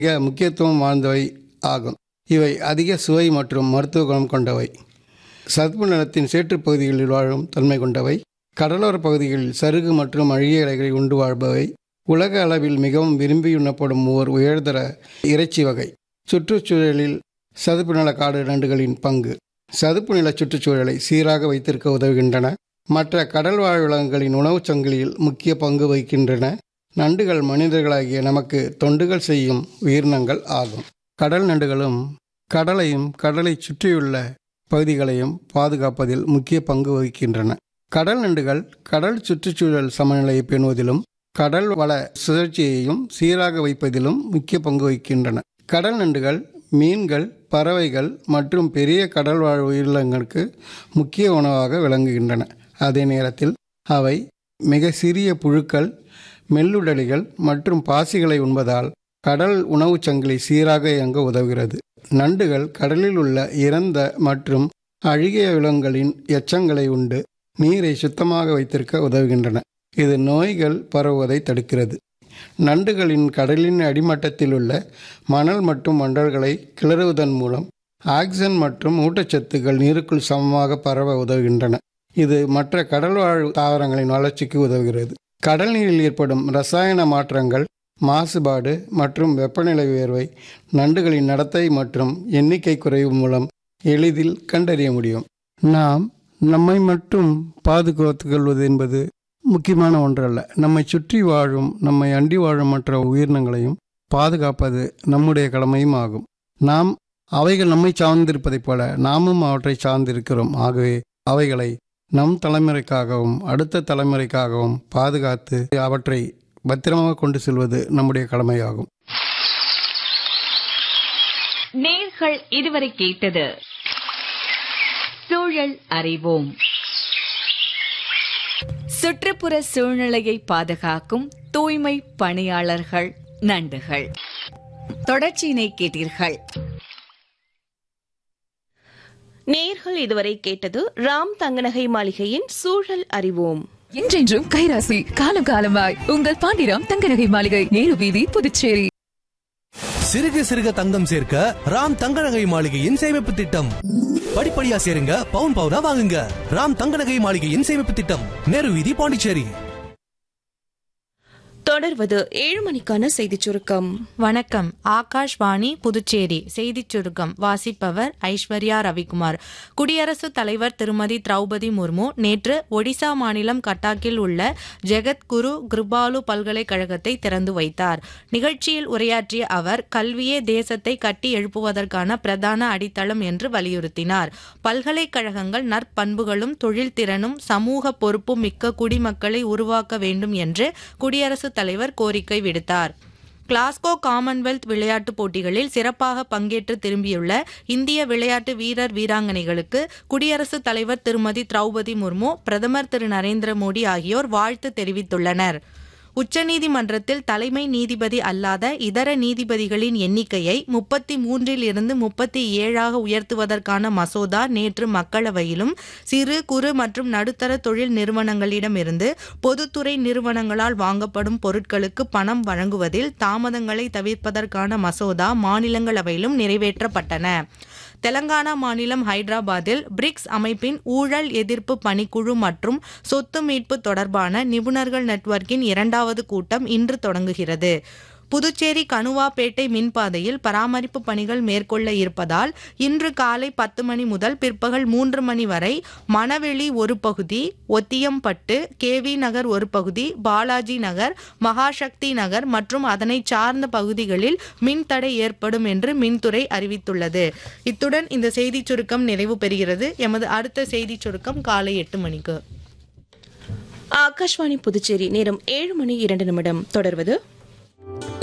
மிக முக்கியத்துவம் வாய்ந்தவை ஆகும் இவை அதிக சுவை மற்றும் மருத்துவ குணம் கொண்டவை சதுப்பு நிலத்தின் சேற்றுப் பகுதிகளில் வாழும் தன்மை கொண்டவை கடலோர பகுதிகளில் சருகு மற்றும் அழுகிய இலைகளை உண்டு வாழ்பவை உலக அளவில் மிகவும் விரும்பி உண்ணப்படும் ஓர் உயர்தர இறைச்சி வகை சுற்றுச்சூழலில் சதுப்பு நில காடு நண்டுகளின் பங்கு சதுப்பு நில சுற்றுச்சூழலை சீராக வைத்திருக்க உதவுகின்றன மற்ற கடல்வாழ் விலங்குகளின் உணவுச் சங்கிலியில் முக்கிய பங்கு வகிக்கின்றன நண்டுகள் மனிதர்களாகிய நமக்கு தொண்டுகள் செய்யும் உயிரினங்கள் ஆகும் கடல் நண்டுகளும் கடலையும் கடலை சுற்றியுள்ள பகுதிகளையும் பாதுகாப்பதில் முக்கிய பங்கு வகிக்கின்றன கடல் நண்டுகள் கடல் சுற்றுச்சூழல் சமநிலையை பேணுவதிலும் கடல் வள சுழற்சியையும் சீராக வைப்பதிலும் முக்கிய பங்கு வகிக்கின்றன கடல் நண்டுகள் மீன்கள் பறவைகள் மற்றும் பெரிய கடல் வாழ் உயிரினங்களுக்கு முக்கிய உணவாக விளங்குகின்றன அதே நேரத்தில் அவை மிக சிறிய புழுக்கள் மெல்லுடலிகள் மற்றும் பாசிகளை உண்பதால் கடல் உணவுச் சங்கிலி சீராக இயங்க உதவுகிறது நண்டுகள் கடலில் உள்ள இறந்த மற்றும் அழுகிய விலங்குகளின் எச்சங்களை உண்டு நீரை சுத்தமாக வைத்திருக்க உதவுகின்றன இது நோய்கள் பரவுவதை தடுக்கிறது நண்டுகளின் கடலின் அடிமட்டத்தில் உள்ள மணல் மற்றும் மண்டல்களை கிளறுவதன் மூலம் ஆக்சிஜன் மற்றும் ஊட்டச்சத்துக்கள் நீருக்குள் சமமாக பரவ உதவுகின்றன இது மற்ற கடல்வாழ் தாவரங்களின் வளர்ச்சிக்கு உதவுகிறது கடல் நீரில் ஏற்படும் ரசாயன மாற்றங்கள் மாசுபாடு மற்றும் வெப்பநிலை உயர்வை நண்டுகளின் நடத்தை மற்றும் எண்ணிக்கை குறைவு மூலம் எளிதில் கண்டறிய முடியும் நாம் நம்மை மட்டும் பாதுகாத்துக் கொள்வது என்பது முக்கியமான ஒன்றல்ல நம்மை சுற்றி வாழும் நம்மை அண்டி வாழும் மற்ற உயிரினங்களையும் பாதுகாப்பது நம்முடைய கடமையும் ஆகும் நாம் அவைகள் நம்மை சார்ந்திருப்பதைப் போல நாமும் அவற்றை சார்ந்திருக்கிறோம் ஆகவே அவைகளை நம் தலைமுறைக்காகவும் அடுத்த தலைமுறைக்காகவும் பாதுகாத்து அவற்றை பத்திரமாக கொண்டு செல்வது நம்முடைய கடமையாகும் நேர்கள் இதுவரை கேட்டது சூழல் அறிவோம் சுற்றுப்புற சூழ்நிலையை பாதுகாக்கும் தூய்மை பணியாளர்கள் நண்டுகள் தொடர்ச்சியினை கேட்டீர்கள் நேர்கள் இதுவரை கேட்டது ராம் தங்கநகை மாளிகையின் சூழல் அறிவோம் என்றென்றும் கைராசி காலம் காலமாய் உங்கள் பாண்டிராம் தங்கநகை மாளிகை நேரு வீதி புதுச்சேரி சிறுக சிறுக தங்கம் சேர்க்க ராம் தங்க நகை மாளிகையின் சேமிப்பு திட்டம் படிப்படியா சேருங்க பவுன் பவுனா வாங்குங்க ராம் தங்க நகை மாளிகையின் சேமிப்பு திட்டம் நேரு வீதி பாண்டிச்சேரி தொடர்வது ஏழு மணிக்கான செய்திச் சுருக்கம் வணக்கம் ஆகாஷ்வாணி புதுச்சேரி செய்திச் சுருக்கம் வாசிப்பவர் ஐஸ்வர்யா ரவிக்குமார் குடியரசுத் தலைவர் திருமதி திரௌபதி முர்மு நேற்று ஒடிசா மாநிலம் கட்டாக்கில் உள்ள ஜெகத்குரு கிருபாலு பல்கலைக்கழகத்தை திறந்து வைத்தார் நிகழ்ச்சியில் உரையாற்றிய அவர் கல்வியே தேசத்தை கட்டி எழுப்புவதற்கான பிரதான அடித்தளம் என்று வலியுறுத்தினார் பல்கலைக்கழகங்கள் நற்பண்புகளும் தொழில் திறனும் சமூக பொறுப்பும் மிக்க குடிமக்களை உருவாக்க வேண்டும் என்று குடியரசுத் தலைவர் கோரிக்கை விடுத்தார் கிளாஸ்கோ காமன்வெல்த் விளையாட்டுப் போட்டிகளில் சிறப்பாக பங்கேற்று திரும்பியுள்ள இந்திய விளையாட்டு வீரர் வீராங்கனைகளுக்கு குடியரசுத் தலைவர் திருமதி திரௌபதி முர்மு பிரதமர் திரு நரேந்திர மோடி ஆகியோர் வாழ்த்து தெரிவித்துள்ளனர் உச்சநீதிமன்றத்தில் தலைமை நீதிபதி அல்லாத இதர நீதிபதிகளின் எண்ணிக்கையை முப்பத்தி மூன்றில் இருந்து முப்பத்தி ஏழாக உயர்த்துவதற்கான மசோதா நேற்று மக்களவையிலும் சிறு குறு மற்றும் நடுத்தர தொழில் நிறுவனங்களிடமிருந்து பொதுத்துறை நிறுவனங்களால் வாங்கப்படும் பொருட்களுக்கு பணம் வழங்குவதில் தாமதங்களை தவிர்ப்பதற்கான மசோதா மாநிலங்களவையிலும் நிறைவேற்றப்பட்டன தெலங்கானா மாநிலம் ஹைதராபாத்தில் பிரிக்ஸ் அமைப்பின் ஊழல் எதிர்ப்பு பணிக்குழு மற்றும் சொத்து மீட்பு தொடர்பான நிபுணர்கள் நெட்வொர்க்கின் இரண்டாவது கூட்டம் இன்று தொடங்குகிறது புதுச்சேரி கணுவாப்பேட்டை மின்பாதையில் பராமரிப்பு பணிகள் மேற்கொள்ள இருப்பதால் இன்று காலை பத்து மணி முதல் பிற்பகல் மூன்று மணி வரை மணவெளி ஒரு பகுதி ஒத்தியம்பட்டு கேவி நகர் ஒரு பகுதி பாலாஜி நகர் மகாசக்தி நகர் மற்றும் அதனை சார்ந்த பகுதிகளில் மின்தடை ஏற்படும் என்று மின்துறை அறிவித்துள்ளது இத்துடன் இந்த செய்திச் சுருக்கம் நிறைவு பெறுகிறது எமது அடுத்த செய்திச் சுருக்கம் காலை எட்டு மணிக்கு ஆகாஷ்வாணி புதுச்சேரி நேரம் ஏழு மணி இரண்டு நிமிடம் தொடர்வது